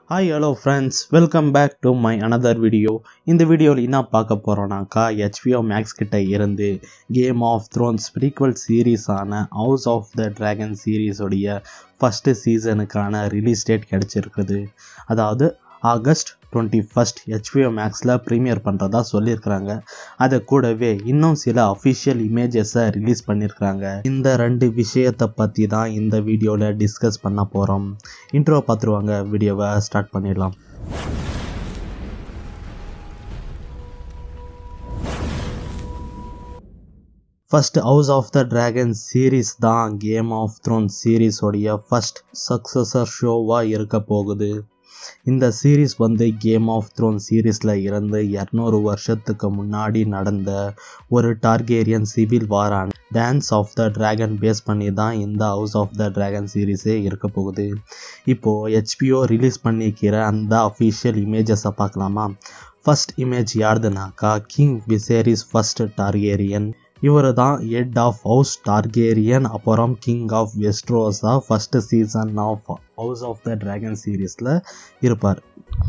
hi hello friends welcome back to my another video இந்த வீடியோவில் என்ன பார்க்க போகிறோன்னாக்கா ஹெச்பிஓ மேக்ஸ் கிட்ட இருந்து கேம் ஆஃப் த்ரோன்ஸ் ப்ரீக்வல் சீரீஸான ஹவுஸ் ஆஃப் த ட்ராகன் சீரீஸோடைய ஃபஸ்ட்டு சீசனுக்கான ரிலீஸ் டேட் கிடச்சிருக்குது அதாவது ஆகஸ்ட் டுவெண்ட்டி ஃபஸ்ட் ஹெச்பிஓ மேக்ஸில் ப்ரீமியர் பண்ணுறதா சொல்லியிருக்கிறாங்க அதை கூடவே இன்னும் சில அஃபிஷியல் இமேஜஸை ரிலீஸ் பண்ணியிருக்கிறாங்க இந்த ரெண்டு விஷயத்தை பற்றி தான் இந்த வீடியோவில் டிஸ்கஸ் பண்ண போகிறோம் இன்ட்ரோ பார்த்துருவாங்க வீடியோவை ஸ்டார்ட் பண்ணிடலாம் first House of the Dragon series தான் கேம் ஆஃப் த்ரோன் சீரீஸோடைய ஃபர்ஸ்ட் சக்ஸஸர் ஷோவாக இருக்க போகுது இந்த சீரீஸ் வந்து கேம் ஆஃப் த்ரோன் சீரீஸில் இருந்து இரநூறு வருஷத்துக்கு முன்னாடி நடந்த ஒரு டார்கேரியன் சிவில் வாரான Dance of the Dragon base பண்ணி தான் இந்த ஹவுஸ் ஆஃப் த ட்ராகன் சீரீஸே இருக்க போகுது இப்போது ஹெச்பிஓ ரிலீஸ் பண்ணிக்கிற அந்த அஃபிஷியல் இமேஜஸை பார்க்கலாமா ஃபர்ஸ்ட் இமேஜ் யாருதுனாக்கா கிங் விசேரிஸ் ஃபர்ஸ்ட் டார்கேரியன் இவர் தான் ஹெட் ஆஃப் ஹவுஸ் டார்கேரியன் அப்புறம் கிங் ஆஃப் வெஸ்ட்ரோஸா first season of House of the Dragon சீரீஸில் இருப்பார்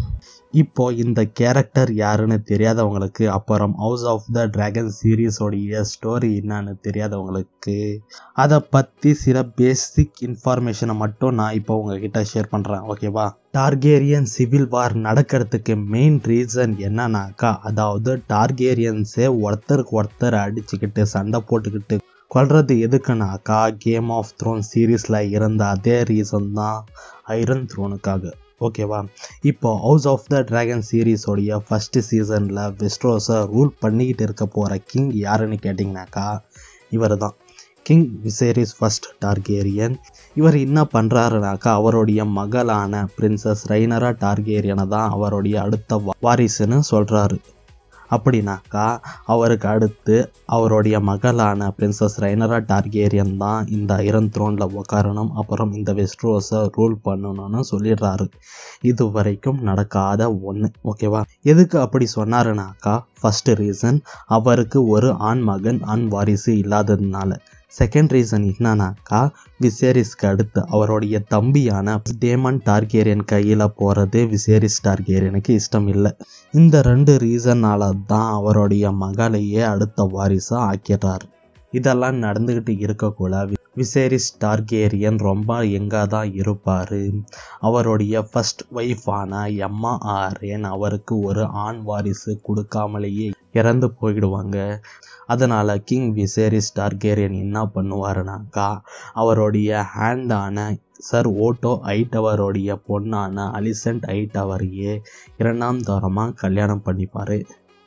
இப்போ இந்த கேரக்டர் யாருன்னு தெரியாதவங்களுக்கு அப்புறம் ஹவுஸ் ஆஃப் த ட்ராகன் சீரீஸோடைய ஸ்டோரி என்னன்னு தெரியாதவங்களுக்கு அதை பற்றி சில பேசிக் இன்ஃபர்மேஷனை மட்டும் நான் இப்போ உங்ககிட்ட ஷேர் பண்ணுறேன் ஓகேவா டார்கேரியன் சிவில் வார் நடக்கிறதுக்கு மெயின் ரீசன் என்னன்னாக்கா அதாவது டார்கேரியன்ஸே ஒருத்தருக்கு ஒருத்தர் அடிச்சுக்கிட்டு சண்டை போட்டுக்கிட்டு கொல்றது எதுக்குனாக்கா கேம் ஆஃப் த்ரோன் சீரீஸில் இருந்த அதே ரீசன் தான் ஐரன் த்ரோனுக்காக ஓகேவா இப்போ ஹவுஸ் ஆஃப் த ட்ராகன் சீரீஸோடைய ஃபஸ்ட்டு சீசனில் வெஸ்ட்ரோஸை ரூல் பண்ணிக்கிட்டு இருக்க போகிற கிங் யாருன்னு கேட்டிங்கனாக்கா இவர் தான் கிங் விசேரிஸ் ஃபர்ஸ்ட் டார்கேரியன் இவர் என்ன பண்ணுறாருனாக்கா அவருடைய மகளான பிரின்சஸ் ரைனரா டார்கேரியனை தான் அவருடைய அடுத்த வாரிசுன்னு சொல்கிறாரு அப்படின்னாக்கா அவருக்கு அடுத்து அவருடைய மகளான பிரின்சஸ் ரைனரா டார்கேரியன் தான் இந்த ஐரன் த்ரோனில் உக்காரணும் அப்புறம் இந்த வெஸ்ட்ரோஸை ரூல் பண்ணணும்னு சொல்லிடுறாரு இது வரைக்கும் நடக்காத ஒன்று ஓகேவா எதுக்கு அப்படி சொன்னாருனாக்கா ஃபர்ஸ்ட் ரீசன் அவருக்கு ஒரு ஆண் மகன் ஆண் வாரிசு இல்லாததுனால செகண்ட் ரீசன் என்னன்னாக்கா விசேரிஸ்க்கு அடுத்து அவருடைய தம்பியான டேமன் டார்கேரியன் கையில் போகிறது விசேரிஸ் டார்கேரியனுக்கு இஷ்டம் இல்லை இந்த ரெண்டு ரீசனால தான் அவருடைய மகளையே அடுத்த வாரிசாக ஆக்கிறார் இதெல்லாம் நடந்துக்கிட்டு இருக்கக்குள்ள விசேரிஸ் டார்கேரியன் ரொம்ப எங்கே தான் இருப்பார் அவருடைய ஃபர்ஸ்ட் ஒய்ஃபான எம்மா ஆரேன் அவருக்கு ஒரு ஆண் வாரிசு கொடுக்காமலேயே இறந்து போயிடுவாங்க அதனால் கிங் விசேரிஸ் டார்கேரியன் என்ன பண்ணுவாருனாக்கா அவருடைய ஹேண்டான சர் ஓட்டோ ஐட்டவருடைய பொண்ணான அலிசன்ட் ஐட்டவரையே இரண்டாம் தரமாக கல்யாணம் பண்ணிப்பார்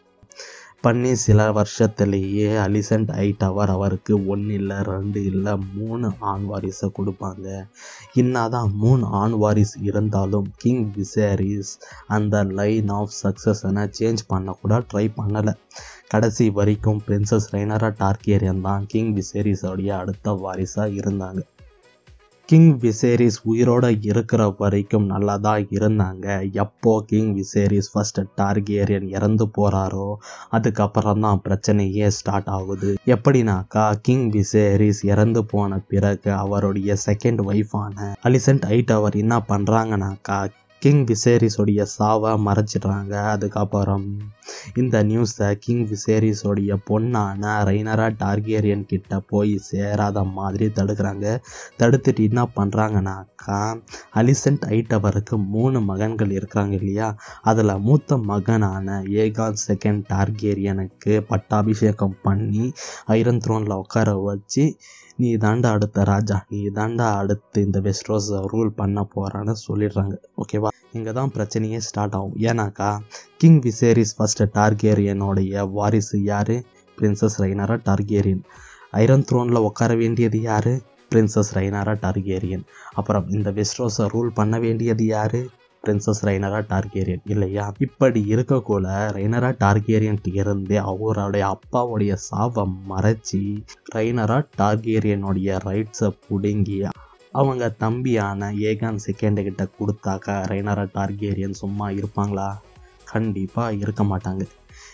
பண்ணி சில வருஷத்துலேயே அலிசன்ட் ஐட்டவர் அவருக்கு ஒன்று இல்லை ரெண்டு இல்லை மூணு ஆண் வாரிசை கொடுப்பாங்க என்னதான் மூணு ஆண் வாரிஸ் இருந்தாலும் கிங் விசேரிஸ் அந்த லைன் ஆஃப் சக்ஸஸனை சேஞ்ச் பண்ண கூட ட்ரை பண்ணலை கடைசி வரைக்கும் பிரின்சஸ் ரெய்னரா டார்கேரியன் தான் கிங் விசேரிஸோடைய அடுத்த வாரிசாக இருந்தாங்க கிங் விசேரிஸ் உயிரோட இருக்கிற வரைக்கும் நல்லா தான் இருந்தாங்க எப்போ கிங் விசேரிஸ் ஃபர்ஸ்ட் டார்கேரியன் இறந்து போகிறாரோ அதுக்கப்புறம் தான் பிரச்சனையே ஸ்டார்ட் ஆகுது எப்படின்னாக்கா கிங் விசேரிஸ் இறந்து போன பிறகு அவருடைய செகண்ட் ஒய்ஃபான அலிசன்ட் ஐட் அவர் என்ன பண்ணுறாங்கனாக்கா கிங் விசேரிஸோடைய சாவை மறைச்சிடுறாங்க அதுக்கப்புறம் இந்த நியூஸை கிங் விசேரிஸோடைய பொண்ணான ரைனரா டார்கேரியன் கிட்ட போய் சேராத மாதிரி தடுக்கிறாங்க தடுத்துட்டு என்ன பண்ணுறாங்கனாக்கா அலிசன்ட் ஐட்டவருக்கு மூணு மகன்கள் இருக்கிறாங்க இல்லையா அதில் மூத்த மகனான ஏகான் செகண்ட் டார்கேரியனுக்கு பட்டாபிஷேகம் பண்ணி ஐரன் த்ரோனில் உட்கார வச்சு நீ தாண்டா அடுத்த ராஜா நீ தாண்டா அடுத்து இந்த வெஸ்ட்ரோஸை ரூல் பண்ண போகிறான்னு சொல்லிடுறாங்க ஓகேவா இங்கே தான் பிரச்சனையே ஸ்டார்ட் ஆகும் ஏன்னாக்கா கிங் விசேரிஸ் ஃபர்ஸ்ட் டார்கேரியனோடைய வாரிசு யார் பிரின்சஸ் ரைனரா டார்கேரியன் ஐரன் த்ரோனில் உட்கார வேண்டியது யார் பிரின்சஸ் ரைனரா டார்கேரியன் அப்புறம் இந்த வெஸ்ட்ரோஸை ரூல் பண்ண வேண்டியது யார் பிரின்சஸ் ரைனரா டார்கேரியன் இல்லையா இப்படி இருக்கக்குள்ள ரைனரா டார்கேரியன் இருந்து அவருடைய அப்பாவுடைய சாவை மறைச்சி ரைனரா டார்கேரியனுடைய ரைட்ஸை பிடுங்கி அவங்க தம்பியான ஏகான் செகண்ட் கிட்ட கொடுத்தாக்கா ரைனரா டார்கேரியன் சும்மா இருப்பாங்களா கண்டிப்பாக இருக்க மாட்டாங்க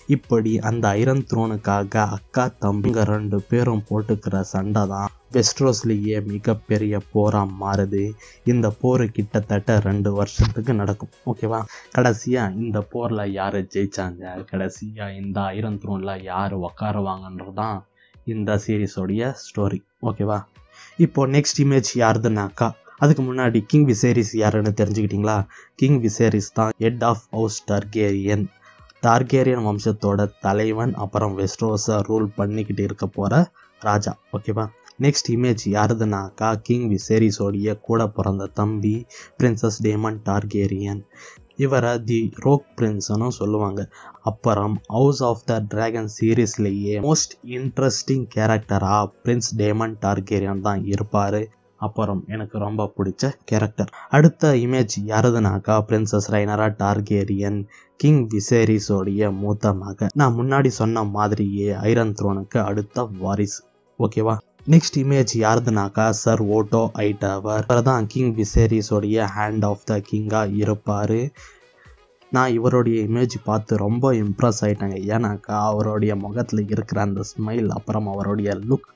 இப்படி அந்த ஐரன் த்ரோனுக்காக அக்கா தம்பிங்க ரெண்டு பேரும் போட்டுக்கிற சண்டை தான் வெஸ்ட்ரோஸ்லேயே மிகப்பெரிய போராக மாறுது இந்த போர் கிட்டத்தட்ட ரெண்டு வருஷத்துக்கு நடக்கும் ஓகேவா கடைசியாக இந்த போரில் யார் ஜெயிச்சாங்க கடைசியாக இந்த ஐரன் த்ரோனில் யார் உக்காருவாங்கன்றது தான் இந்த சீரீஸோடைய ஸ்டோரி ஓகேவா இப்போ நெக்ஸ்ட் இமேஜ் யாருதுனாக்கா அதுக்கு முன்னாடி கிங் விசேரிஸ் யாருன்னு தெரிஞ்சுக்கிட்டீங்களா கிங் விசேரிஸ் தான் head of House Targaryen Targaryen வம்சத்தோட தலைவன் அப்புறம் வெஸ்ட்ரோஸை ரூல் பண்ணிக்கிட்டு இருக்க போகிற ராஜா ஓகேவா நெக்ஸ்ட் இமேஜ் யாருதுனாக்கா கிங் விசேரிஸோடைய கூட பிறந்த தம்பி பிரின்சஸ் டேமன் டார்கேரியன் இவரை தி ரோக் பிரின்ஸ்னு சொல்லுவாங்க அப்புறம் ஹவுஸ் ஆஃப் த டிராகன் சீரீஸ்லேயே மோஸ்ட் இன்ட்ரெஸ்டிங் கேரக்டராக பிரின்ஸ் டேமன் டார்கேரியன் தான் இருப்பார் அப்புறம் எனக்கு ரொம்ப பிடிச்ச கேரக்டர் அடுத்த இமேஜ் யாருதுனாக்கா பிரின்சஸ் ரைனரா டார்கேரியன் கிங் விசேரிஸோடைய மூத்த மக நான் முன்னாடி சொன்ன மாதிரியே ஐரன் த்ரோனுக்கு அடுத்த வாரிசு ஓகேவா நெக்ஸ்ட் இமேஜ் யாருதுனாக்கா சர் ஓட்டோ ஐட்டவர் அவர் தான் கிங் விசேரிஸோடைய ஹேண்ட் ஆஃப் த கிங்காக இருப்பார் நான் இவருடைய இமேஜ் பார்த்து ரொம்ப இம்ப்ரெஸ் ஆயிட்டேங்க ஏன்னாக்கா அவருடைய முகத்தில் இருக்கிற அந்த ஸ்மைல் அப்புறம் அவருடைய லுக்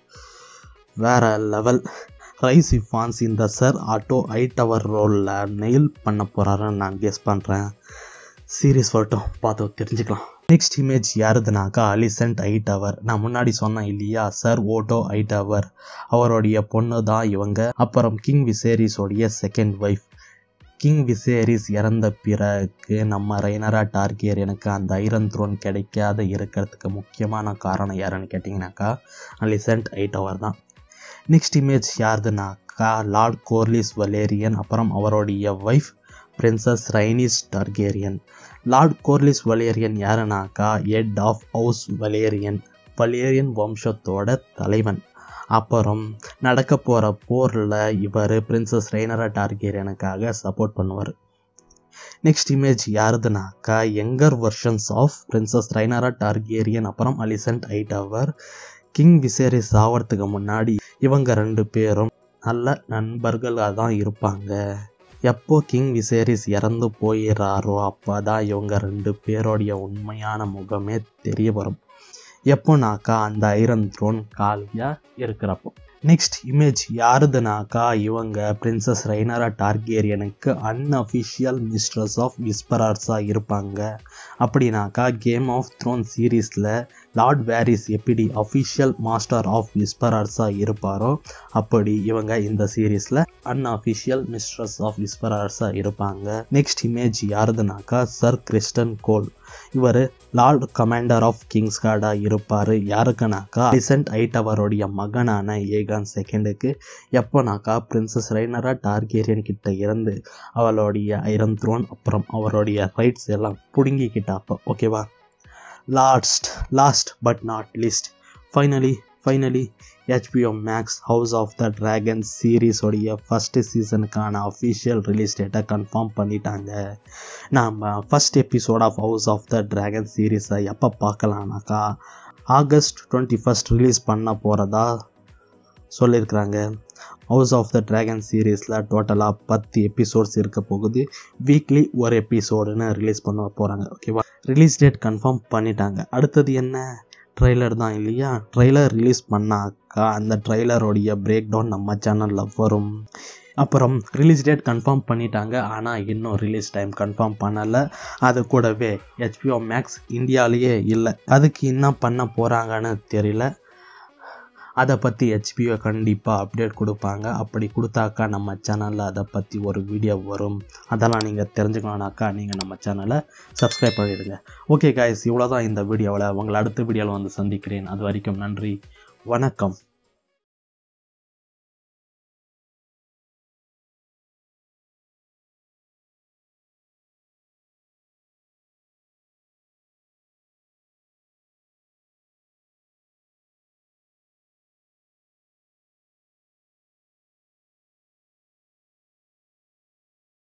வேற லெவல் ரைஸ் இஃபான்ஸ் இந்த சர் ஆட்டோ ஐ டவர் ரோலில் நெயில் பண்ண போகிறாருன்னு நான் கெஸ் பண்ணுறேன் சீரியஸ் வரட்டும் பார்த்து தெரிஞ்சுக்கலாம் நெக்ஸ்ட் இமேஜ் யாருதுனாக்கா அலிசன்ட் ஐ டவர் நான் முன்னாடி சொன்னேன் இல்லையா சர் ஓட்டோ ஐ டவர் அவருடைய பொண்ணு தான் இவங்க அப்புறம் கிங் விசேரிஸோடைய செகண்ட் ஒய்ஃப் கிங் விசேரிஸ் இறந்த பிறகு நம்ம ரெய்னரா டார்கியரியனுக்கு அந்த ஐரன் த்ரோன் கிடைக்காத இருக்கிறதுக்கு முக்கியமான காரணம் யாருன்னு கேட்டிங்கனாக்கா அலிசன்ட் ஐ டவர் தான் நெக்ஸ்ட் இமேஜ் யாருதுனாக்கா லார்ட் கோர்லிஸ் வலேரியன் அப்புறம் அவருடைய wife princess Rhaenys Targaryen lord Corlys Velaryon யாருனாக்கா head of House Velaryon Velaryon வம்சத்தோட தலைவன் அப்புறம் நடக்க போகிற போரில் இவர் பிரின்சஸ் ரெய்னரா டார்கேரியனுக்காக சப்போர்ட் பண்ணுவார் நெக்ஸ்ட் இமேஜ் யாருதுனாக்கா younger versions of princess Rhaenyra Targaryen அப்புறம் அலிசன்ட் ஐட்டவர் கிங் விசேரிஸ் ஆகிறதுக்கு முன்னாடி இவங்க ரெண்டு பேரும் நல்ல நண்பர்களாக தான் இருப்பாங்க எப்போ கிங் விசேரிஸ் இறந்து போயிடுறாரோ அப்போ தான் இவங்க ரெண்டு பேரோடைய உண்மையான முகமே தெரிய வரும் எப்போனாக்கா அந்த ஐரன் த்ரோன் காலியாக இருக்கிறப்போ நெக்ஸ்ட் இமேஜ் யாருதுனாக்கா இவங்க பிரின்சஸ் ரெய்னரா டார்கேரியனுக்கு அன்அஃபிஷியல் மிஸ்ட்ரஸ் ஆஃப் விஸ்பரர்ஸாக இருப்பாங்க அப்படின்னாக்கா கேம் ஆஃப் த்ரோன் சீரீஸில் லார்ட் வேரிஸ் எப்படி அஃபிஷியல் மாஸ்டர் ஆஃப் விஸ்பரர்ஸாக இருப்பாரோ அப்படி இவங்க இந்த சீரீஸில் அன்அஃபிஷியல் மிஸ்ட்ரஸ் ஆஃப் விஸ்பரர்ஸாக இருப்பாங்க நெக்ஸ்ட் இமேஜ் யாருதுனாக்கா சர் கிறிஸ்டன் கோல் இவர் லார்ட் கமாண்டர் ஆஃப் கிங்ஸ் கார்டாக இருப்பார் யாருக்குனாக்கா ரிசன்ட் ஐட்டவருடைய மகனான ஏகான் செகண்டுக்கு எப்போனாக்கா பிரின்சஸ் ரெய்னரா டார்கேரியன் கிட்ட இருந்து அவளுடைய ஐரன் த்ரோன் அப்புறம் அவருடைய ரைட்ஸ் எல்லாம் பிடுங்கிக்கிட்ட அப்போ ஓகேவா last last but not least finally finally HBO Max House of the Dragon சீரீஸோடைய ஃபஸ்ட்டு சீசனுக்கான அஃபிஷியல் ரிலீஸ் டேட்டை கன்ஃபார்ம் பண்ணிட்டாங்க நாம் first episode of House of the Dragon சீரீஸை எப்போ பார்க்கலாம்னாக்கா ஆகஸ்ட் டுவெண்ட்டி ஃபஸ்ட் ரிலீஸ் பண்ண போகிறதா சொல்லியிருக்கிறாங்க ஹவுஸ் ஆஃப் த ட்ராகன் சீரீஸில் டோட்டலாக பத்து எபிசோட்ஸ் இருக்க போகுது வீக்லி ஒரு எபிசோடுன்னு ரிலீஸ் பண்ண போகிறாங்க ஓகேவா ரிலீஸ் டேட் கன்ஃபார்ம் பண்ணிட்டாங்க அடுத்தது என்ன ட்ரெய்லர் தான் இல்லையா ட்ரெய்லர் ரிலீஸ் பண்ணாக்கா அந்த ட்ரெய்லரோடைய பிரேக் டவுன் நம்ம சேனலில் வரும் அப்புறம் ரிலீஸ் டேட் கன்ஃபார்ம் பண்ணிட்டாங்க ஆனால் இன்னும் ரிலீஸ் டைம் கன்ஃபார்ம் பண்ணலை அது கூடவே ஹெச்பிஓ மேக்ஸ் இந்தியாவிலேயே இல்லை அதுக்கு என்ன பண்ண போகிறாங்கன்னு தெரியல அதை பற்றி ஹெச்பிஓ கண்டிப்பாக அப்டேட் கொடுப்பாங்க அப்படி கொடுத்தாக்கா நம்ம சேனலில் அதை பற்றி ஒரு வீடியோ வரும் அதெல்லாம் நீங்கள் தெரிஞ்சுக்கணுன்னாக்கா நீங்கள் நம்ம சேனலை சப்ஸ்கிரைப் பண்ணிடுங்க ஓகே காய்ஸ் இவ்வளோ தான் இந்த வீடியோவில் உங்களை அடுத்த வீடியோவில் வந்து சந்திக்கிறேன் அது வரைக்கும் நன்றி வணக்கம்